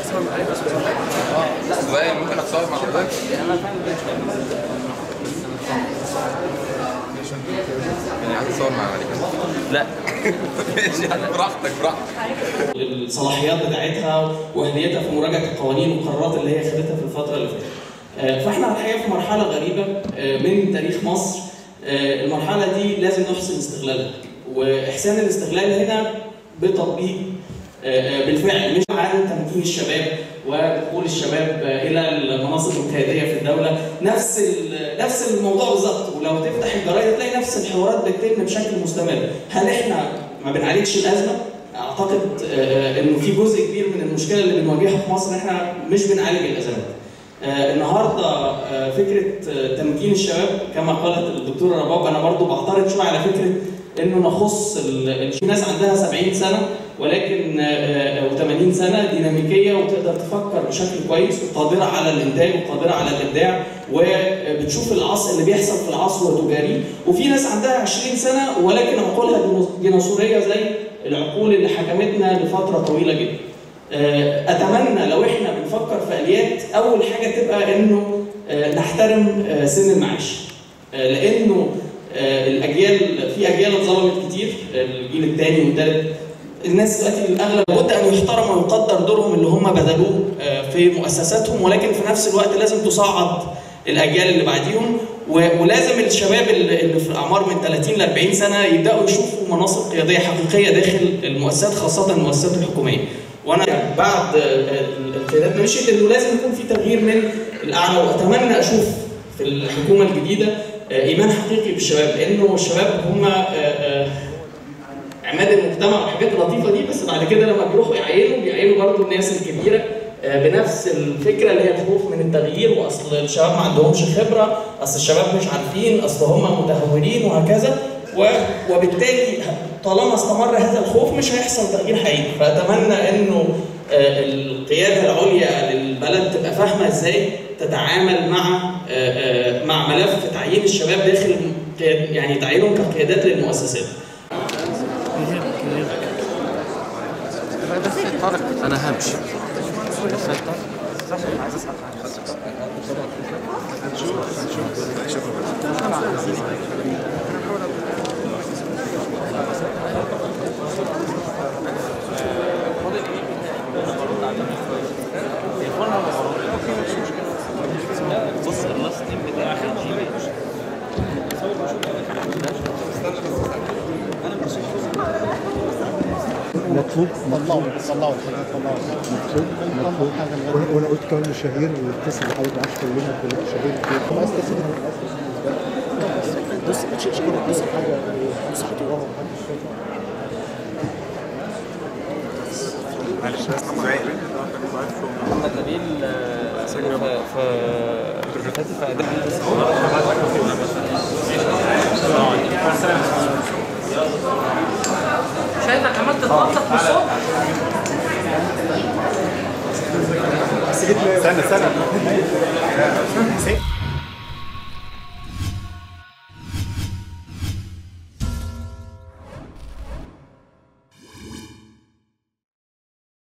ازاي ممكن اتصور مع حضرتك؟ يعني عايز اتصور مع مالك لا ماشي براحتك براحتك الصلاحيات بتاعتها واهميتها في مراجعه القوانين والقرارات اللي هي خدتها في الفتره اللي فاتت. آه، فاحنا الحقيقه في مرحله غريبه آه، من تاريخ مصر آه، المرحله دي لازم نحسن استغلالها واحسان الاستغلال هنا بتطبيق آه، آه، بالفعل مش عن تمكين الشباب ودخول الشباب آه، الى المناصب القياديه في الدوله نفس ال- نفس الموضوع بالظبط ولو تفتح الجرايد تلاقي نفس الحوارات بتتم بشكل مستمر هل احنا ما بنعالجش الازمه اعتقد آه، انه في جزء كبير من المشكله اللي بنواجهها في مصر ان احنا مش بنعالج الازمات آه، النهارده آه، فكره آه، تمكين الشباب كما قالت الدكتوره رباب انا برضو بعترض شويه على فكره انه نخص ال- ال- في ناس عندها 70 سنه ولكن آه، آه، و80 سنه ديناميكيه وتقدر تفكر بشكل كويس وقادره على الانتاج وقادره على الابداع وبتشوف العصر اللي بيحصل في العصر وتجاريه وفي ناس عندها 20 سنه ولكن عقولها دينو- ديناصوريه زي العقول اللي حكمتنا لفتره طويله جدا. آه، اتمنى لو احنا بنفكر في اليات اول حاجه تبقى انه آه، نحترم آه، سن المعاش آه، لانه آه، الاجيال في اجيال اتظلمت كتير الجيل الثاني والثالث الناس دلوقتي الاغلب لابد ان يحترم ويقدر دورهم اللي هم بذلوه آه، في مؤسساتهم ولكن في نفس الوقت لازم تصعد الاجيال اللي بعديهم و- ولازم الشباب اللي اللي في الاعمار من 30 ل 40 سنه يبداوا يشوفوا مناصب قياديه حقيقيه داخل المؤسسات خاصه المؤسسات الحكوميه وانا بعد القيادات ما مشيت انه لازم يكون في تغيير من الاعلى واتمنى اشوف في الحكومه الجديده آه، ايمان حقيقي بالشباب لانه الشباب هم آه، آه، عماد المجتمع والحاجات اللطيفه دي بس بعد كده لما بيروحوا يعينوا بيعينوا برضو الناس الكبيره آه، بنفس الفكره اللي هي الخوف من التغيير واصل الشباب ما عندهمش خبره اصل الشباب مش عارفين اصل هم متهورين وهكذا و- وبالتالي طالما استمر هذا الخوف مش هيحصل تغيير حقيقي فاتمنى انه آه، القياده العليا للبلد تبقى فاهمه ازاي تتعامل مع آه، آه، مع ملف تعيين الشباب داخل قياد- يعني تعيينهم كقيادات للمؤسسات انا همشي بص اللاست نيم بتاعك مطلوب طلعوا طلعوا الحاجات طلعوا مطلوب مطلوب وانا وانا قلت كمان مشاهير واتصل بحضرتك ما عادش كلنا كل مشاهير كتير عايز تسال بص ما تشيلش كده بص حاجه بص حاجه محمد نبيل آه، في في فاتي في اداء شايفك عمال تتنطط بالصوت استنى استنى